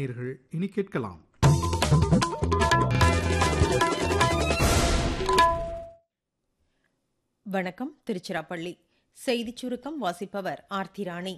நேயர்கள் இனி கேட்கலாம் வணக்கம் திருச்சிராப்பள்ளி செய்திச் சுருக்கம் வாசிப்பவர் ஆர்த்தி ராணி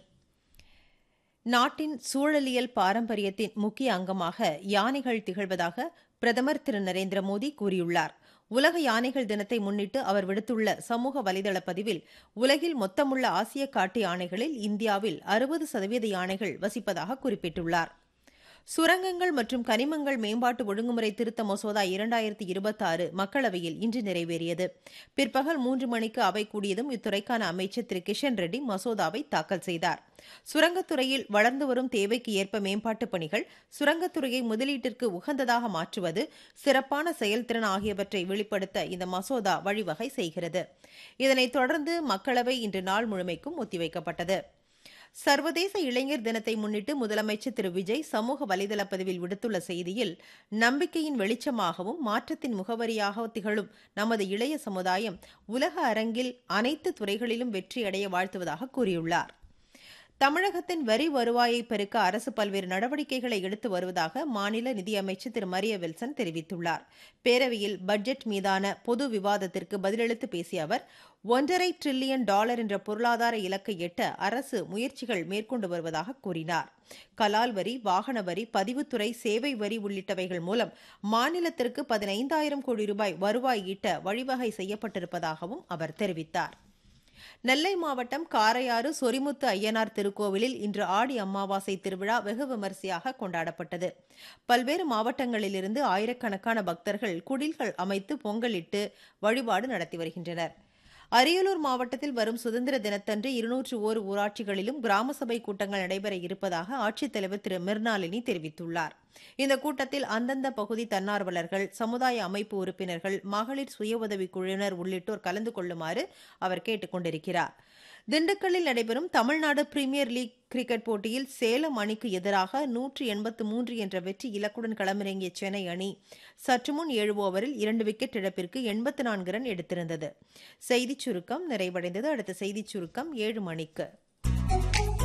நாட்டின் சூழலியல் பாரம்பரியத்தின் முக்கிய அங்கமாக யானைகள் திகழ்வதாக பிரதமர் திரு நரேந்திர மோடி கூறியுள்ளார் உலக யானைகள் தினத்தை முன்னிட்டு அவர் விடுத்துள்ள சமூக வலைதள பதிவில் உலகில் மொத்தமுள்ள ஆசிய காட்டு யானைகளில் இந்தியாவில் அறுபது சதவீத யானைகள் வசிப்பதாக குறிப்பிட்டுள்ளார் சுரங்கங்கள் மற்றும் கனிமங்கள் மேம்பாட்டு ஒழுங்குமுறை திருத்த மசோதா இரண்டாயிரத்தி இருபத்தாறு மக்களவையில் இன்று நிறைவேறியது பிற்பகல் மூன்று மணிக்கு அவை கூடியதும் இத்துறைக்கான அமைச்சர் திரு கிஷன் ரெட்டி மசோதாவை தாக்கல் செய்தார் சுரங்கத்துறையில் வளர்ந்து வரும் தேவைக்கு ஏற்ப மேம்பாட்டுப் பணிகள் சுரங்கத்துறையை முதலீட்டிற்கு உகந்ததாக மாற்றுவது சிறப்பான செயல்திறன் ஆகியவற்றை வெளிப்படுத்த இந்த மசோதா வழிவகை செய்கிறது இதனைத் தொடர்ந்து மக்களவை இன்று நாள் முழுமைக்கும் ஒத்திவைக்கப்பட்டது சர்வதேச இளைஞர் தினத்தை முன்னிட்டு முதலமைச்சர் திரு விஜய் சமூக வலைதள பதிவில் விடுத்துள்ள செய்தியில் நம்பிக்கையின் வெளிச்சமாகவும் மாற்றத்தின் முகவரியாக திகழும் நமது இளைய சமுதாயம் உலக அரங்கில் அனைத்து துறைகளிலும் வெற்றியடைய வாழ்த்துவதாக கூறியுள்ளார் தமிழகத்தின் வரி வருவாயை பெருக்க அரசு பல்வேறு நடவடிக்கைகளை எடுத்து வருவதாக மாநில நிதியமைச்சர் திரு மரிய வில்சன் தெரிவித்துள்ளார் பேரவையில் பட்ஜெட் மீதான பொது விவாதத்திற்கு பதிலளித்து பேசிய அவர் ஒன்றரை டிரில்லியன் டாலர் என்ற பொருளாதார இலக்கை எட்ட அரசு முயற்சிகள் மேற்கொண்டு வருவதாக கூறினார் கலால் வரி வாகன வரி பதிவுத்துறை சேவை வரி உள்ளிட்டவைகள் மூலம் மாநிலத்திற்கு பதினைந்தாயிரம் கோடி ரூபாய் வருவாய் ஈட்ட வழிவகை செய்யப்பட்டிருப்பதாகவும் அவர் தெரிவித்தார் நெல்லை மாவட்டம் காரையாறு சொரிமுத்து ஐயனார் திருக்கோவிலில் இன்று ஆடி அமாவாசை திருவிழா வெகு விமரிசையாக கொண்டாடப்பட்டது பல்வேறு மாவட்டங்களிலிருந்து ஆயிரக்கணக்கான பக்தர்கள் குடில்கள் அமைத்து பொங்கலிட்டு வழிபாடு நடத்தி வருகின்றனர் அரியலூர் மாவட்டத்தில் வரும் சுதந்திர தினத்தன்று இருநூற்று ஓர் ஊராட்சிகளிலும் கிராம சபை கூட்டங்கள் நடைபெற இருப்பதாக ஆட்சித்தலைவர் திரு மிர்னாலினி தெரிவித்துள்ளார் இந்த கூட்டத்தில் அந்தந்த பகுதி தன்னார்வலர்கள் சமுதாய அமைப்பு உறுப்பினர்கள் மகளிர் சுய உதவிக் குழுவினர் உள்ளிட்டோர் கலந்து கொள்ளுமாறு அவர் கேட்டுக் கொண்டிருக்கிறார் திண்டுக்கல்லில் நடைபெறும் தமிழ்நாடு பிரீமியர் லீக் கிரிக்கெட் போட்டியில் சேலம் அணிக்கு எதிராக நூற்று எண்பத்து மூன்று என்ற வெற்றி இலக்குடன் களமிறங்கிய சென்னை அணி சற்று முன் ஏழு ஓவரில் இரண்டு விக்கெட் இழப்பிற்கு எண்பத்து நான்கு ரன் எடுத்திருந்தது செய்திச் சுருக்கம் நிறைவடைந்தது அடுத்த செய்திச் சுருக்கம் ஏழு மணிக்கு